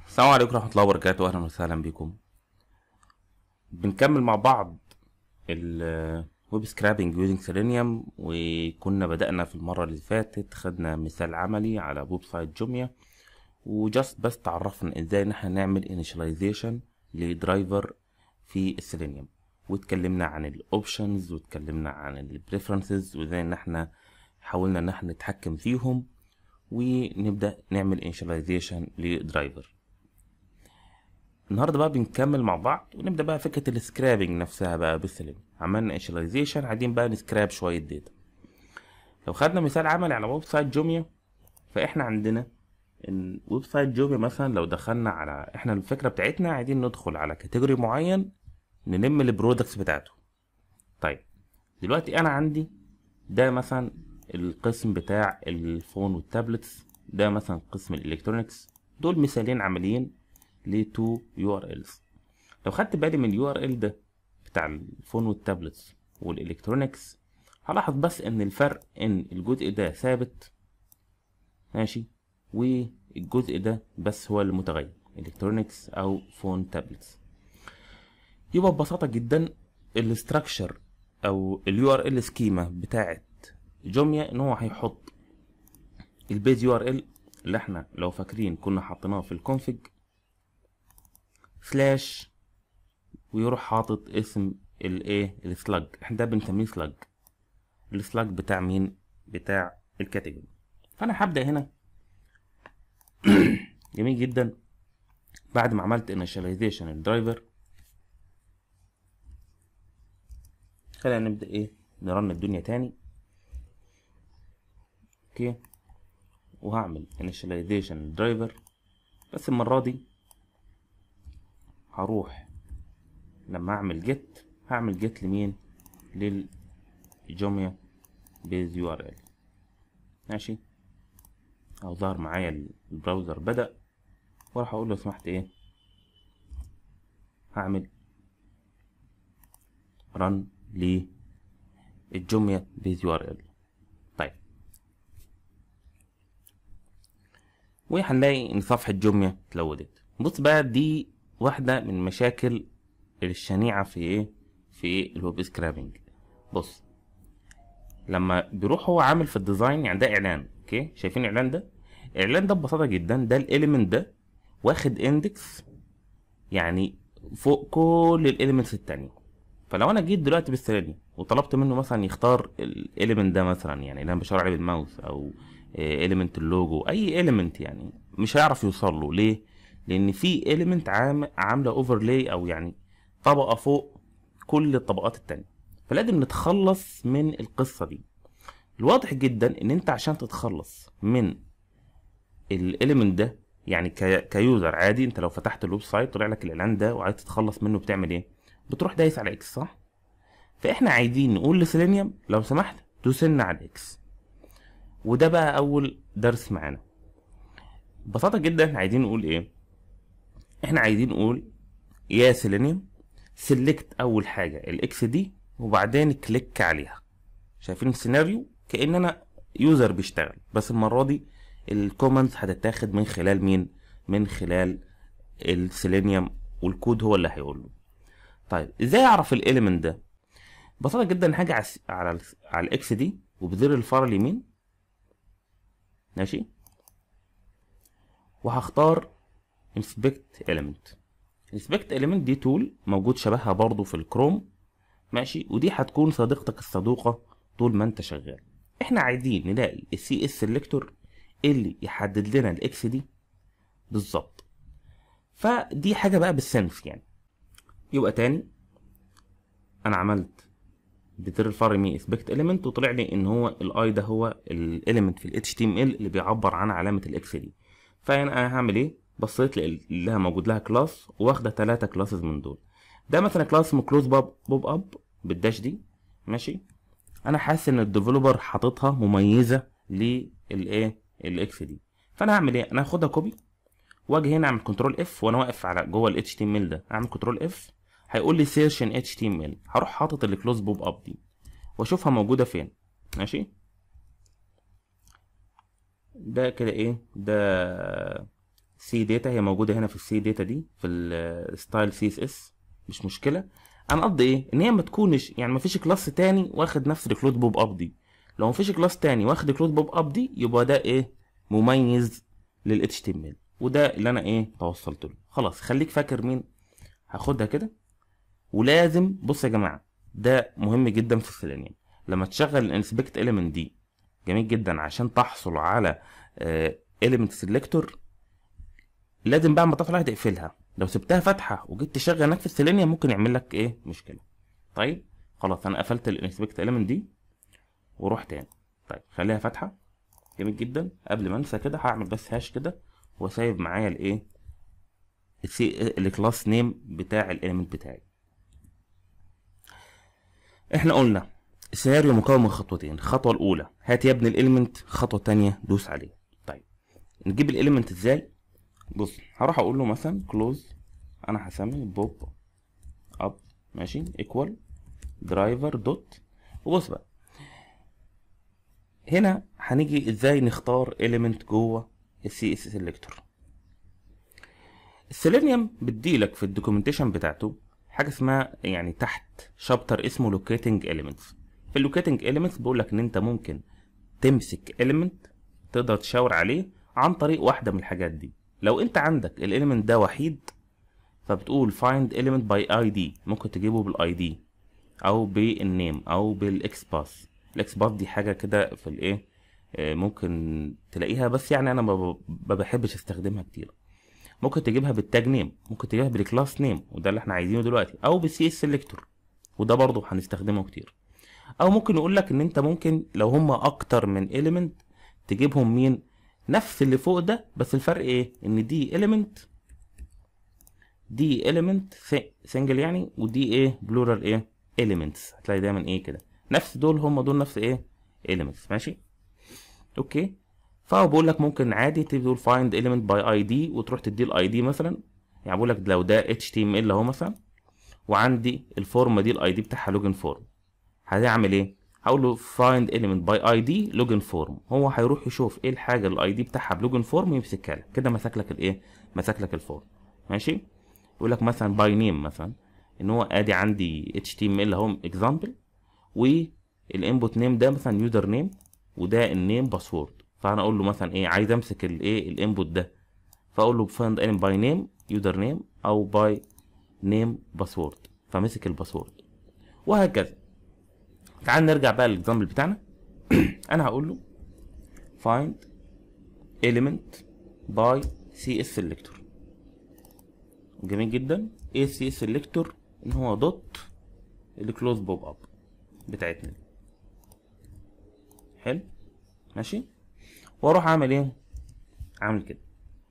السلام عليكم ورحمة الله وبركاته أهلا وسهلا بكم بنكمل مع بعض الويب سكرابنج يوزنج سيلينيوم وكنا بدأنا في المرة اللي فاتت خدنا مثال عملي على ويب سايت جوميا وجاست بس تعرفنا ازاي ان احنا نعمل انيشاليزيشن لدرايفر في السيلينيوم واتكلمنا عن الاوبشنز واتكلمنا عن البريفرنسز وازاي ان احنا حاولنا ان احنا نتحكم فيهم ونبدأ نعمل انيشاليزيشن لدرايفر النهارده بقى بنكمل مع بعض ونبدا بقى فكره السكرابنج نفسها بقى بالسلم عملنا انشاليزيشن عايزين بقى نسكراب شويه داتا لو خدنا مثال عملي على ويب سايت جوميا فاحنا عندنا ان ويب سايت جوميا مثلا لو دخلنا على احنا الفكره بتاعتنا عايزين ندخل على كاتيجوري معين نلم البرودكتس بتاعته طيب دلوقتي انا عندي ده مثلا القسم بتاع الفون والتابلتس ده مثلا قسم الالكترونيكس دول مثالين عمليين لتو يو ار الز لو خدت بالي من اليو ار ال ده بتاع الفون والتابلتس والالكترونيكس هلاحظ بس ان الفرق ان الجزء ده ثابت ماشي والجزء ده بس هو اللي متغير الكترونيكس او فون تابلتس يبقى ببساطه جدا الاستراكشر او اليو ار ال سكيما بتاعت جوميا ان هو هيحط البيز يو ار ال اللي احنا لو فاكرين كنا حاطيناه في الكونفج سلاش ويروح حاطط اسم الايه السلاج احنا ده بنسميه سلاج السلاج بتاع مين بتاع الكاتيجوري فانا هبدا هنا جميل جدا بعد ما عملت initialization الدرايفر خلينا نبدا ايه نرن الدنيا تاني اوكي وهعمل initialization الدرايفر بس المره دي هروح لما اعمل جيت هعمل جيت لمين للجوميا بيز يو ار ال ماشي او ظهر معايا البراوزر بدا وراح اقول له سمحت ايه هعمل رن للجوميا بيز يو ار ال طيب وهنلاقي ان صفحه جوميا اتلودت بص بقى دي واحدة من مشاكل الشنيعة في ايه في الويب سكرابنج بص لما بيروح هو عامل في الديزاين يعني ده اعلان اوكي شايفين الاعلان ده الاعلان ده ببساطة جدا ده الاليمنت ده واخد اندكس يعني فوق كل الاليمنتس التانية فلو انا جيت دلوقتي بالسلالي وطلبت منه مثلا يختار الاليمنت ده مثلا يعني اللي انا بشاور عليه بالماوس او اليمنت اللوجو اي اليمنت يعني مش هيعرف يوصل له ليه لان في اليمنت عام عامله اوفرلاي او يعني طبقه فوق كل الطبقات التانية فلازم نتخلص من القصه دي الواضح جدا ان انت عشان تتخلص من الاليمنت ده يعني كيوزر عادي انت لو فتحت الويب سايت طلع لك الاعلان ده وعايز تتخلص منه بتعمل ايه بتروح دايس على اكس صح فاحنا عايزين نقول لسيلينيوم لو سمحت دوسنا على اكس وده بقى اول درس معانا ببساطه جدا عايزين نقول ايه احنا عايزين نقول يا سيلينيوم سيلكت اول حاجه الاكس دي وبعدين كليك عليها شايفين السيناريو كان انا يوزر بيشتغل بس المره دي الكومنتس هتتاخد من خلال مين من خلال السيلينيوم والكود هو اللي هيقول له طيب ازاي اعرف الاليمنت ده ببساطه جدا حاجه على على, على الاكس دي وبزر الفار اليمين ماشي وهختار inspect element inspect element دي تول موجود شبهها برضو في الكروم ماشي ودي هتكون صديقتك الصدوقة طول ما انت شغال احنا عايزين نلاقي السي اس سيلكتور اللي يحدد لنا الاكس دي بالظبط فدي حاجة بقى بالسنس يعني يبقى تاني انا عملت بزر الفار يمين اسبكت element وطلع لي ان هو الاي ده هو الاليمنت في ال HTML اللي بيعبر عن علامة الاكس دي فانا هعمل ايه بصيت لها موجود لها كلاس واخده ثلاثة كلاسز من دول ده مثلا كلاس اسمه كلوز باب بوب اب بالداش دي ماشي انا حاسس ان الديفلوبر حاططها مميزه للايه الاكس دي فانا هعمل ايه انا هاخدها كوبي واجي هنا اعمل كنترول اف وانا واقف على جوه ال HTML ده اعمل كنترول اف هيقول لي سيرش ان HTML هروح حاطط الكلوز بوب اب دي واشوفها موجوده فين ماشي ده كده ايه ده سي داتا هي موجوده هنا في السي داتا دي في الستايل سي اس اس مش مشكله انا قصدي ايه ان هي ما تكونش يعني ما فيش كلاس تاني واخد نفس الكلود بوب اب دي لو ما فيش كلاس تاني واخد كلود بوب اب دي يبقى ده ايه مميز لل HTML وده اللي انا ايه توصلت له خلاص خليك فاكر مين هاخدها كده ولازم بص يا جماعه ده مهم جدا في السيلينيوم لما تشغل الانسبكت element دي جميل جدا عشان تحصل على element selector لازم بعد ما تطلع عليها تقفلها لو سبتها فاتحه وجيت تشغل هناك في السيلينيوم ممكن يعمل لك ايه مشكله طيب خلاص انا قفلت الانسبكت element دي واروح تاني طيب خليها فاتحه جميل جدا قبل ما انسى كده هعمل بس هاش كده وسايب معايا الايه السي الكلاس نيم بتاع الاليمنت بتاعي احنا قلنا السيناريو مكون من خطوتين الخطوه الاولى هات يا ابني الاليمنت الخطوه الثانيه دوس عليه طيب نجيب الاليمنت ازاي بص هروح اقول له مثلا كلوز انا هسمي بوب اب ماشي ايكوال درايفر دوت وبص بقى هنا هنيجي ازاي نختار element جوه السي اس سيلكتور السيلينيوم بتديلك في الدوكيومنتيشن بتاعته حاجه اسمها يعني تحت شابتر اسمه لوكيتنج elements في اللوكيتنج elements بيقول لك ان انت ممكن تمسك element تقدر تشاور عليه عن طريق واحده من الحاجات دي لو انت عندك الاليمنت ده وحيد فبتقول find element by id ممكن تجيبه بالاي دي او بالنيم او بالاكس باس الاكس باس دي حاجه كده في الايه آه، ممكن تلاقيها بس يعني انا ما ب- ما بحبش استخدمها كتير ممكن تجيبها بالتاج نيم ممكن تجيبها بالكلاس نيم وده اللي احنا عايزينه دلوقتي او بالسي اس سيلكتور وده برضه هنستخدمه كتير او ممكن يقول لك ان انت ممكن لو هم اكتر من element تجيبهم مين نفس اللي فوق ده بس الفرق ايه ان دي element دي element سنجل يعني ودي ايه بلورال ايه elements هتلاقي دايما ايه كده نفس دول هم دول نفس ايه elements ماشي اوكي فهو بيقول لك ممكن عادي تقول find element by id وتروح تدي الاي دي مثلا يعني بيقول لك لو ده html اهو مثلا وعندي الفورمه دي الاي دي بتاعها لوجن فورم هتعمل ايه هقول له find element by id login form هو هيروح يشوف ايه الحاجه الاي دي بتاعها بلوجن فورم يمسكها لك كده مسك لك الايه مسك لك الفورم ماشي يقول لك مثلا باي نيم مثلا ان هو ادي عندي html اهو اكزامبل والانبوت نيم ده مثلا يوزر نيم وده النيم باسورد فانا اقول له مثلا ايه عايز امسك الايه الانبوت ده فاقول له find element by name يوزر نيم او by name باسورد فمسك الباسورد وهكذا تعال نرجع بقى للاكزامبل بتاعنا انا هقول له find element by cs selector جميل جدا ايه cs selector ان هو دوت الكلوز بوب اب بتاعتنا دي حلو ماشي واروح اعمل ايه اعمل كده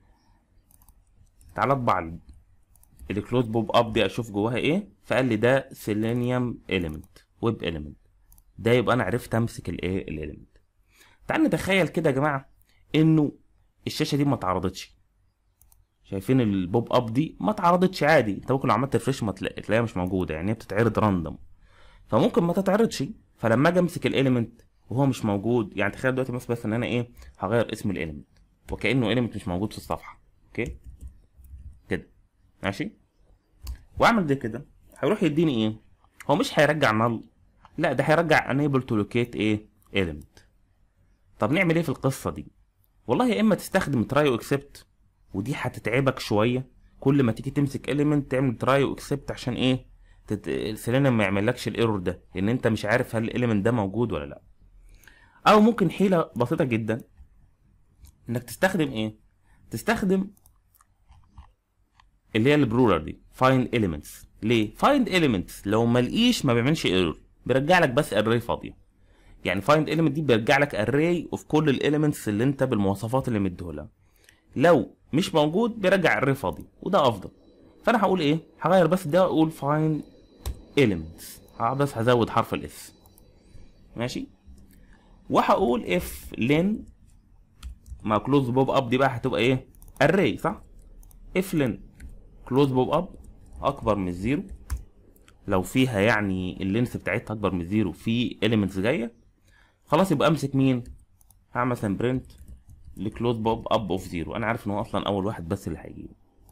تعال اطبع الكلوز بوب اب دي اشوف جواها ايه فقال لي ده سيلينيوم element ويب element ده يبقى انا عرفت امسك الايه الاليمنت تعال نتخيل كده يا جماعه انه الشاشه دي ما اتعرضتش شايفين البوب اب دي ما اتعرضتش عادي انت ممكن لو عملت ريفرش ما تلاقي تلاقيها مش موجوده يعني هي بتتعرض راندوم فممكن ما تتعرضش فلما اجي امسك الاليمنت وهو مش موجود يعني تخيل دلوقتي مثلا بس ان انا ايه هغير اسم الاليمنت وكانه اليمنت مش موجود في الصفحه اوكي كده ماشي واعمل ده كده هيروح يديني ايه هو مش هيرجع نل لا ده هيرجع enable to locate ايه element طب نعمل ايه في القصه دي والله يا اما تستخدم تراي واكسبت ودي هتتعبك شويه كل ما تيجي تمسك element تعمل تراي واكسبت عشان ايه تت... السيلينيوم ما يعملكش الايرور ده لان انت مش عارف هل الاليمنت ده موجود ولا لا او ممكن حيله بسيطه جدا انك تستخدم ايه تستخدم اللي هي البرولر دي find elements ليه find elements لو ما لقيش ما بيعملش ايرور بيرجع لك بس array فاضيه يعني find element دي بيرجع لك array of كل الاليمنتس اللي انت بالمواصفات اللي مديهولها لو مش موجود بيرجع array فاضي وده افضل فانا هقول ايه هغير بس ده اقول find elements بس هزود حرف الاس ماشي وهقول اف لين مع كلوز بوب اب دي بقى هتبقى ايه array صح اف لين كلوز بوب اب اكبر من الزيرو لو فيها يعني اللينس بتاعتها اكبر من الزيرو في اليمنتس جايه خلاص يبقى امسك مين هعمل مثلا برنت الكلوز بوب اب اوف زيرو انا عارف ان هو اصلا اول واحد بس اللي هيجيبه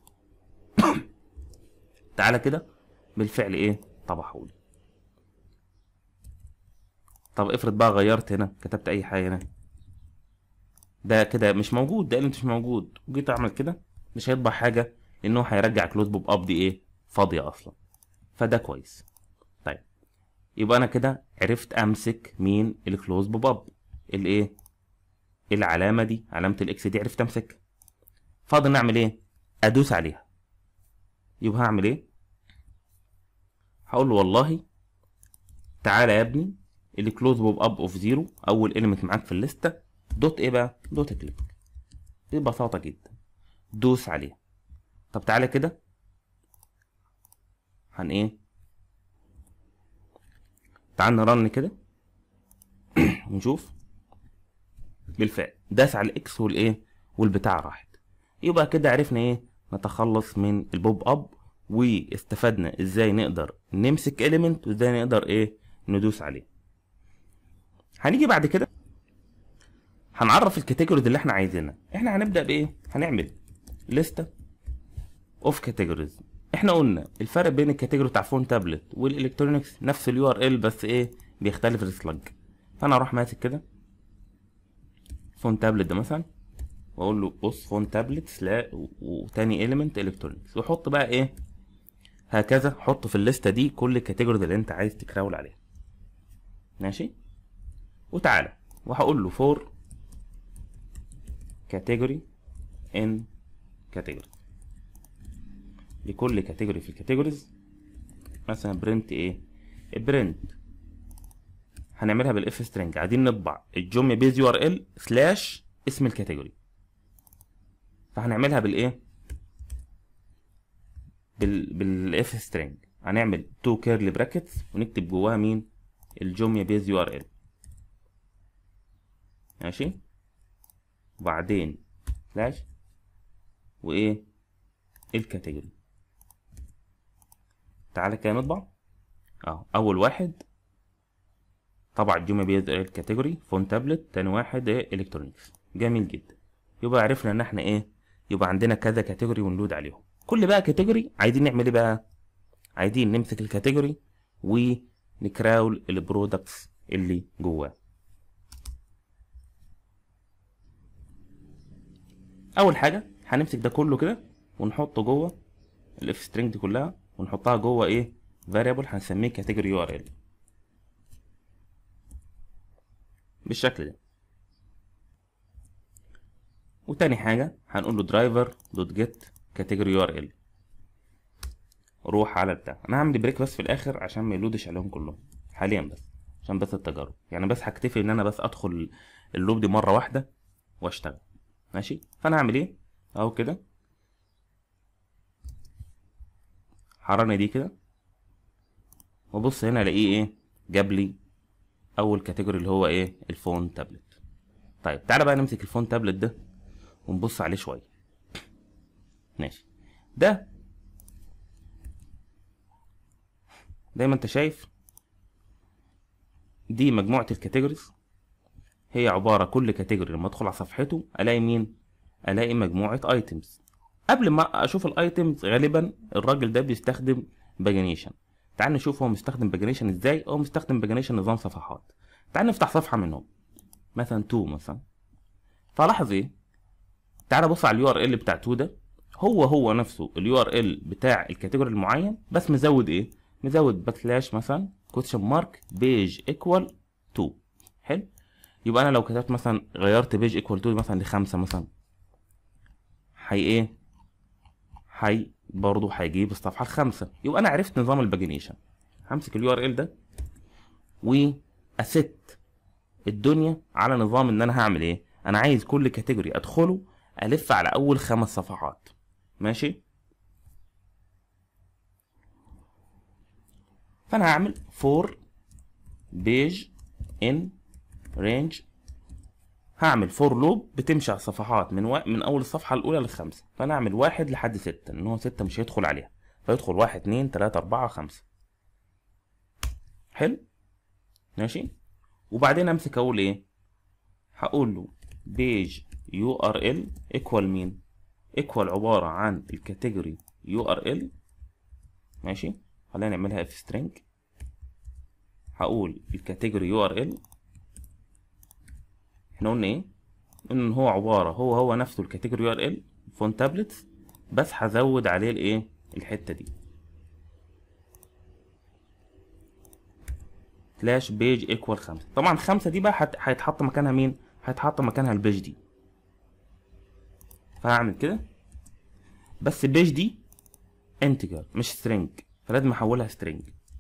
تعالى كده بالفعل ايه طبعه لي طب افرض بقى غيرت هنا كتبت اي حاجه هنا ده كده مش موجود ده مش موجود وجيت اعمل كده مش هيطبع حاجه لانه هيرجع كلوز بوب اب دي ايه فاضيه اصلا فده كويس طيب يبقى انا كده عرفت امسك مين الكلوز بوب اب الايه العلامه دي علامه الاكس دي عرفت امسك فاضل نعمل ايه ادوس عليها يبقى هعمل ايه هقول له والله تعالى يا ابني الكلوز بوب اب اوف زيرو اول اليمنت معاك في الليسته دوت ايه بقى دوت كليك ببساطه جدا دوس عليها طب تعالى كده هن ايه تعال نرن كده ونشوف بالفعل داس على الاكس والايه والبتاع راحت يبقى كده عرفنا ايه نتخلص من البوب اب واستفدنا ازاي نقدر نمسك اليمنت وازاي نقدر ايه ندوس عليه هنيجي بعد كده هنعرف الكاتيجوريز اللي احنا عايزينها احنا هنبدا بايه هنعمل لستة اوف كاتيجوريز احنا قلنا الفرق بين الكاتيجوري بتاع فون تابلت والالكترونكس نفس اليو ار ال بس ايه بيختلف السلاج فانا اروح ماسك كده فون تابلت ده مثلا واقول له بص فون تابلت سلا وتاني اليمنت الكترونكس واحط بقى ايه هكذا حط في الليسته دي كل الكاتيجوريز اللي انت عايز تكراول عليها ماشي وتعالى وهقول له فور كاتيجوري ان كاتيجوري لكل كاتيجوري في الكاتيجوريز مثلا برنت ايه برنت هنعملها بالاف سترينج عايزين نطبع الجوم بيز يو ار ال سلاش اسم الكاتيجوري فهنعملها بالايه بال بالاف سترينج هنعمل تو كيرلي براكتس ونكتب جواها مين الجوميا بيز يو ار ال ماشي وبعدين سلاش وايه الكاتيجوري تعالى كده نطبع اهو اول واحد طبع الجوميا بيز ال كاتيجوري فون تابلت تاني واحد ايه الكترونيكس جميل جدا يبقى عرفنا ان احنا ايه يبقى عندنا كذا كاتيجوري ونلود عليهم كل بقى كاتيجوري عايزين نعمل ايه بقى عايزين نمسك الكاتيجوري ونكراول البرودكتس اللي جواه اول حاجه هنمسك ده كله كده ونحطه جوه الاف سترينج دي كلها ونحطها جوه ايه فاريبل هنسميه كاتيجوري يو ار ال بالشكل ده وتاني حاجة هنقول له درايفر دوت جيت كاتيجوري يو ار ال روح على بتاع انا هعمل بريك بس في الاخر عشان ما يلودش عليهم كلهم حاليا بس عشان بس التجارب يعني بس هكتفي ان انا بس ادخل اللوب دي مرة واحدة واشتغل ماشي فانا هعمل ايه اهو كده حراني دي كده وبص هنا الاقيه ايه جاب لي اول كاتيجوري اللي هو ايه الفون تابلت طيب تعالى بقى نمسك الفون تابلت ده ونبص عليه شويه ماشي ده زي ما انت شايف دي مجموعه الكاتيجوريز هي عباره كل كاتيجوري لما ادخل على صفحته الاقي مين الاقي مجموعه ايتمز قبل ما اشوف الايتمز غالبا الراجل ده بيستخدم باجنيشن تعال نشوف هو مستخدم باجنيشن ازاي هو مستخدم باجنيشن نظام صفحات تعال نفتح صفحه منهم مثلا تو مثلا فلاحظ ايه تعال بص على اليو ار ال بتاع تو ده هو هو نفسه اليو ار ال بتاع الكاتيجوري المعين بس مزود ايه مزود باك سلاش مثلا كوتشن مارك بيج ايكوال تو حلو يبقى انا لو كتبت مثلا غيرت بيج ايكوال تو مثلا لخمسة مثلا هي ايه هي برضه هيجيب الصفحه الخامسه يبقى انا عرفت نظام الباجنيشن همسك اليو ار ال ده واست الدنيا على نظام ان انا هعمل ايه انا عايز كل كاتيجوري ادخله الف على اول خمس صفحات ماشي فانا هعمل فور بيج ان رينج هعمل فور لوب بتمشي على الصفحات من و... من اول الصفحه الاولى للخامسه فانا اعمل واحد لحد ستة لان هو ستة مش هيدخل عليها فيدخل واحد اتنين تلاتة اربعة خمسة حلو ماشي وبعدين امسك اقول ايه هقول له بيج يو ار ال ايكوال مين ايكوال عباره عن الكاتيجوري يو ار ال ماشي خلينا نعملها اف سترينج هقول الكاتيجوري يو ار ال احنا قلنا ايه ان هو عباره هو هو نفسه الكاتيجوري يو ار ال فون تابلتس بس هزود عليه الايه الحته دي سلاش بيج ايكوال خمسة طبعا خمسة دي بقى هت- هيتحط مكانها مين هيتحط مكانها البيج دي فهعمل كده بس البيج دي انتجر مش سترينج فلازم احولها سترينج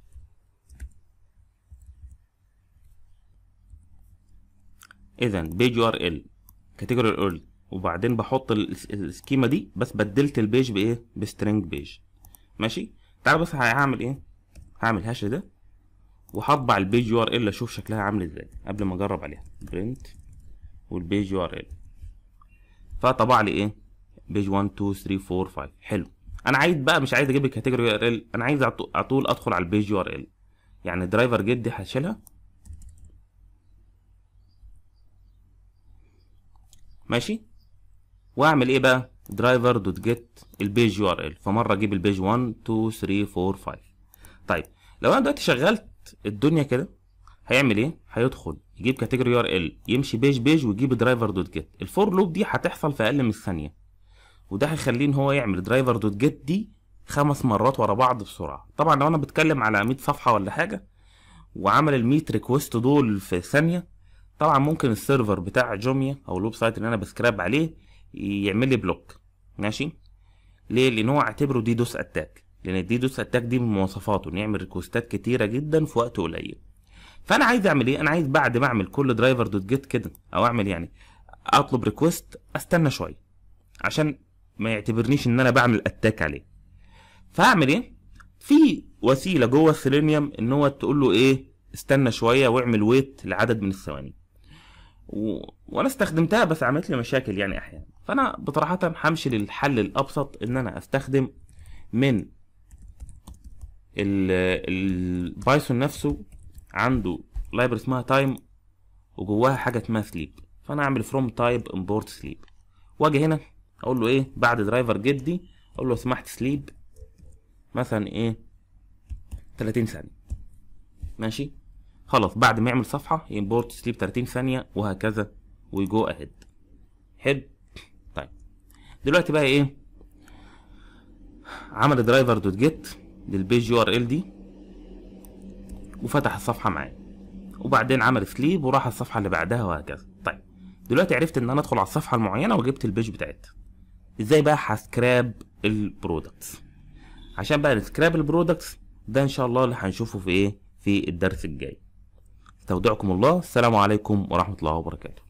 اذا بيج يو ار ال كاتيجوري ال وبعدين بحط ال- السكيما دي بس بدلت البيج بايه بسترينج بيج ماشي تعال بس هعمل ايه هعمل هاش ده وهطبع البيج يو ار ال اشوف شكلها عامل ازاي قبل ما اجرب عليها برنت والبيج يو ار ال فطبع لي ايه بيج 1 2 3 4 5 حلو انا عايز بقى مش عايز اجيب الكاتيجوري يو ار ال انا عايز على طو- على طول ادخل على البيج يو ار ال يعني درايفر جيت دي هشيلها ماشي واعمل ايه بقى درايفر دوت جيت البيج يو ار ال فمره اجيب البيج 1 2 3 4 5 طيب لو انا دلوقتي شغلت الدنيا كده هيعمل ايه هيدخل يجيب كاتيجوري يو ار ال يمشي بيج بيج ويجيب درايفر دوت جيت الفور لوب دي هتحصل في اقل من ثانيه وده هيخليه ان هو يعمل درايفر دوت جيت دي خمس مرات ورا بعض بسرعه طبعا لو انا بتكلم على 100 صفحه ولا حاجه وعمل ال 100 ريكوست دول في ثانيه طبعا ممكن السيرفر بتاع جوميا او الويب سايت اللي انا بسكراب عليه يعمل لي بلوك ماشي ليه لان هو اعتبره دي دوس اتاك لان الدي دوس اتاك دي من مواصفاته انه يعمل ريكوستات كتيره جدا في وقت قليل فانا عايز اعمل ايه انا عايز بعد ما اعمل كل درايفر دوت جيت كده او اعمل يعني اطلب ريكوست استنى شويه عشان ما يعتبرنيش ان انا بعمل اتاك عليه فاعمل ايه في وسيله جوه السيلينيوم ان هو تقول له ايه استنى شويه واعمل ويت لعدد من الثواني و... وانا استخدمتها بس عملت لي مشاكل يعني احيانا فانا بصراحه همشي للحل الابسط ان انا استخدم من ال- البايثون نفسه عنده لايبرري اسمها تايم وجواها حاجه اسمها سليب فانا اعمل فروم تايب امبورت سليب واجي هنا اقول له ايه بعد درايفر جيت دي اقول له لو سمحت سليب مثلا ايه 30 ثانيه ماشي خلاص بعد ما يعمل صفحه يمبورت سليب 30 ثانيه وهكذا ويجو اهيد حلو طيب دلوقتي بقى ايه عمل درايفر دوت جيت للبيج يو ار ال دي وفتح الصفحه معايا وبعدين عمل سليب وراح الصفحه اللي بعدها وهكذا طيب دلوقتي عرفت ان انا ادخل على الصفحه المعينه وجبت البيج بتاعتها ازاي بقى هسكراب البرودكتس عشان بقى نسكراب البرودكتس ده ان شاء الله اللي هنشوفه في ايه في الدرس الجاي استودعكم الله السلام عليكم ورحمه الله وبركاته